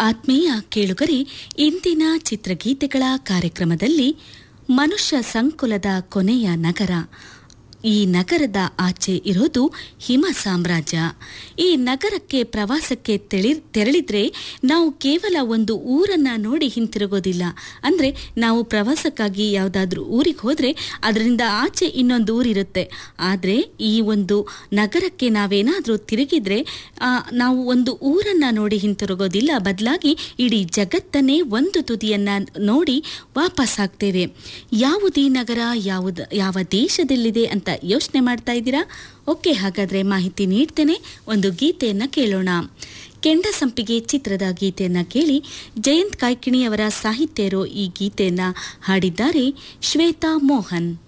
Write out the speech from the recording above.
ಆತ್ಮೀಯ ಕೇಳುಗರೆ ಇಂದಿನ ಚಿತ್ರಗೀತೆಗಳ ಕಾರ್ಯಕ್ರಮದಲ್ಲಿ ಮನುಷ್ಯ ಸಂಕುಲದ ಕೊನೆಯ ನಗರ ಈ ನಗರದ ಆಚೆ ಇರೋದು ಹಿಮ ಸಾಮ್ರಾಜ್ಯ ಈ ನಗರಕ್ಕೆ ಪ್ರವಾಸಕ್ಕೆ ತೆಳಿ ತೆರಳಿದ್ರೆ ನಾವು ಕೇವಲ ಒಂದು ಊರನ್ನ ನೋಡಿ ಹಿಂತಿರುಗೋದಿಲ್ಲ ಅಂದ್ರೆ ನಾವು ಪ್ರವಾಸಕ್ಕಾಗಿ ಯಾವುದಾದ್ರೂ ಊರಿಗೆ ಹೋದ್ರೆ ಅದರಿಂದ ಆಚೆ ಇನ್ನೊಂದು ಊರಿರುತ್ತೆ ಆದರೆ ಈ ಒಂದು ನಗರಕ್ಕೆ ನಾವೇನಾದರೂ ತಿರುಗಿದ್ರೆ ಆ, ನಾವು ಒಂದು ಊರನ್ನ ನೋಡಿ ಹಿಂತಿರುಗೋದಿಲ್ಲ ಬದಲಾಗಿ ಇಡೀ ಜಗತ್ತನ್ನೇ ಒಂದು ತುದಿಯನ್ನ ನೋಡಿ ವಾಪಸ್ ಆಗ್ತೇವೆ ಯಾವುದೀ ನಗರ ಯಾವುದು ಯಾವ ದೇಶದಲ್ಲಿದೆ ಅಂತ ಯೋಚನೆ ಮಾಡ್ತಾ ಇದ್ದೀರಾ ಓಕೆ ಹಾಗಾದ್ರೆ ಮಾಹಿತಿ ನೀಡ್ತೇನೆ ಒಂದು ಗೀತೆಯನ್ನ ಕೇಳೋಣ ಕೆಂಡ ಸಂಪಿಗೆ ಚಿತ್ರದ ಗೀತೆಯನ್ನ ಕೇಳಿ ಜಯಂತ್ ಕಾಯ್ಕಿಣಿ ಅವರ ಸಾಹಿತ್ಯ ಇರೋ ಈ ಗೀತೆಯನ್ನ ಹಾಡಿದ್ದಾರೆ ಶ್ವೇತಾ ಮೋಹನ್